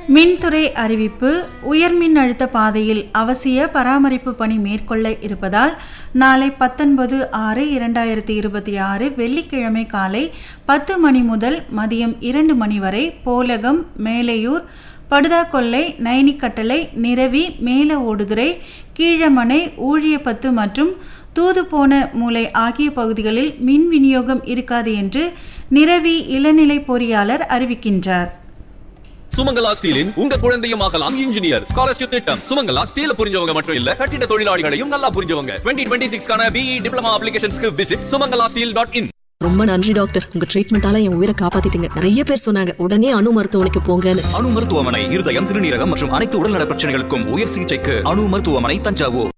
மின்துறை அறிவிப்பு உயர்மின் அழுத்த பாதையில் அவசிய பராமரிப்பு பணி மேற்கொள்ள இருப்பதால் நாளை பத்தொன்பது ஆறு இரண்டாயிரத்தி இருபத்தி ஆறு வெள்ளிக்கிழமை காலை பத்து மணி முதல் மதியம் இரண்டு மணி வரை போலகம் மேலையூர் படுதாக்கொல்லை நைனிக்கட்டளை நிரவி மேல ஓடுதுறை கீழமனை ஊழியப்பத்து மற்றும் தூதுபோன மூலை ஆகிய பகுதிகளில் மின் விநியோகம் இருக்காது என்று நிரவி இளநிலை பொறியாளர் அறிவிக்கின்றார் சுமங்கலா ஸ்டீலின் உங்க குழந்தையும் ஆகலாம் இன்ஜினியர் ஸ்காலர்ஷிப் திட்டம் சுமங்கலா ஸ்டீல புரிஞ்சவங்க மட்டும் இல்ல கட்டிட தொழிலாளிகளையும் நல்லா புரிஞ்சவங்க டுவெண்ட்டி டுவெண்ட்டி சிக்ஸ்க்கான பிஇ டிப்ளமா அப்ளிகேஷன்ஸ்க்கு visit Sumangala steel dot in ரொம்ப நன்றி டாக்டர் உங்க ட்ரீட்மெண்டால என் உயிரை காப்பாத்திட்டீங்க நிறைய பேர் சொன்னாங்க உடனே அணு மருத்துவமனைக்கு போங்கன்னு அணு மருத்துவமனை இருதயம் சிறுநீரகம் மற்றும் அனைத்து உடல்நல பிரச்சனைகளுக்கும் உயர் சிகிச்சைக்கு அணு மருத்துவமனை தஞ்சாவூர்